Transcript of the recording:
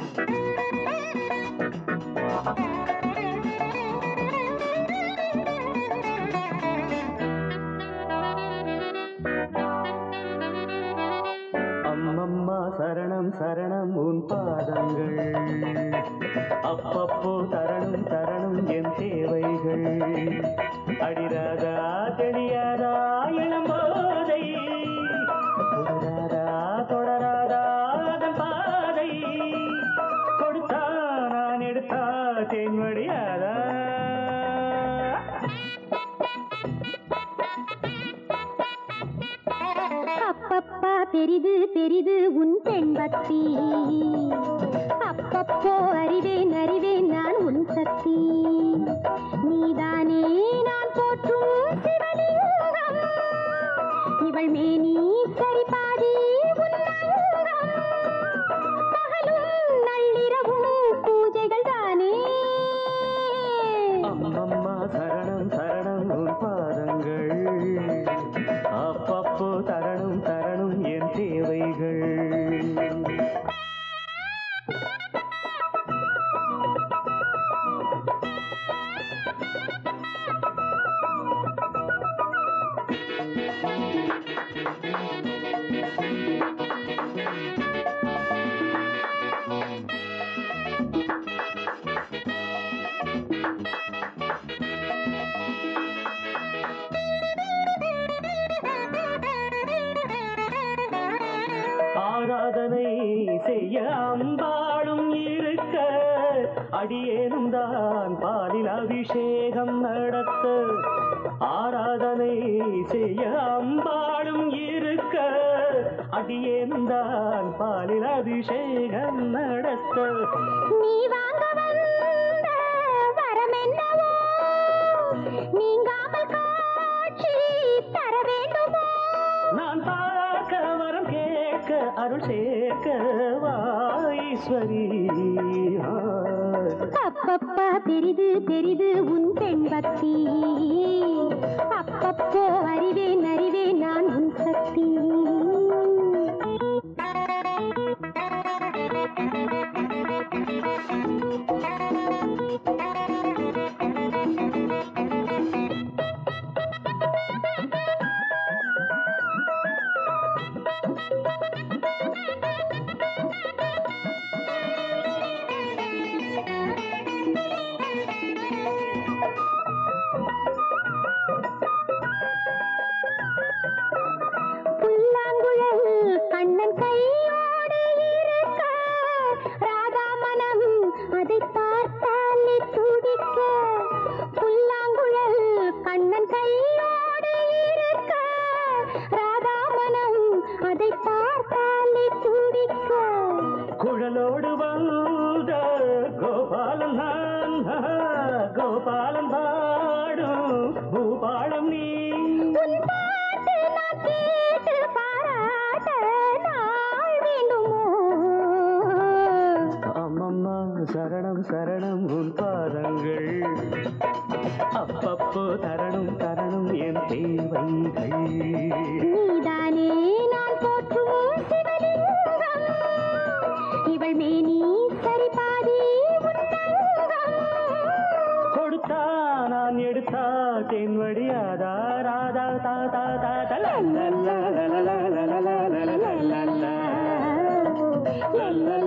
அம்மம்மா சரணம் சரணம் உன் பாதங்கள் அப்பப்போ தரணும் தரணும் என் தேவைகள் அடிராதா தெளியாதா இளம்போதை தொடராதா தொடராதா அதன் பாதை கொடுத்தா நான் எடுத்தா தேன்வடியாதா அப்பப்பா பெரிது பெரிது உன் பெண் பக்தி அப்பப்போ அறிவேன் அறிவேன் நான் உன் சக்தி நீதானே நான் போற்றும் சிவலிங்கம் இவள் மேனி சரி பாதி உன் அங்கம். பகலும் நள்ளிரவும் பூஜைகள் தானே அம்மம்மா சரணம் சரணம் உன் பாதங்கள் அப்பப்போ தரணும் தரணும் என் தேவைகள் ஆராதனை செய்ய அம்பாளும் இருக்க அடியேனும் தான் பாலில் அபிஷேகம் நடத்த ஆராதனை செய்ய அம்பாளும் இருக்க அடியேனும் தான் பாலில் அபிஷேகம் நடத்த நீ வாங்க வந்த வரம் என்னவோ நீங்காமல் காட்சி தர வேண்டுமோ நான் பார்க்க வரம் கேட்க அருள் சேர்க்க வாஈஸ்வரி அப்பப்பா பெரிது பெரிது உன் பெண் பக்தி அப்பப்போ அறிவேன் அறிவேன் நான் உன் சக்தி புல்லாங்குழல் கண்ணன் கையோடு இருக்க ராதா மனம் அதை பார்த்தாலே துடிக்க புல்லாங்குழல் கண்ணன் கையோடு இருக்க ராதா மனம் அதை பார்த்தாலே துடிக்க குழலோடு வந்த கோபாலன் நான் கோபாலன் பாடும் பூபாலம் நீ உன் பாட்டு நான் கேட்டு பாராட்ட நாள் வேண்டுமோ அம்மம்மா சரணம் சரணம் உன் பாதங்கள் அப்பப்போ தரணும் தரணும் என் தேவைகள் நீதானே நான் போற்றும் சிவலிங்கம் இவள் மேனி சரி பாதி உன்னங்கம் கொடுத்தா நான் எடுத்தா தென்வடியாதா ராதா தா தா தா தா லா லா லா லா லா லா லா லா லா லா லா லா லா லா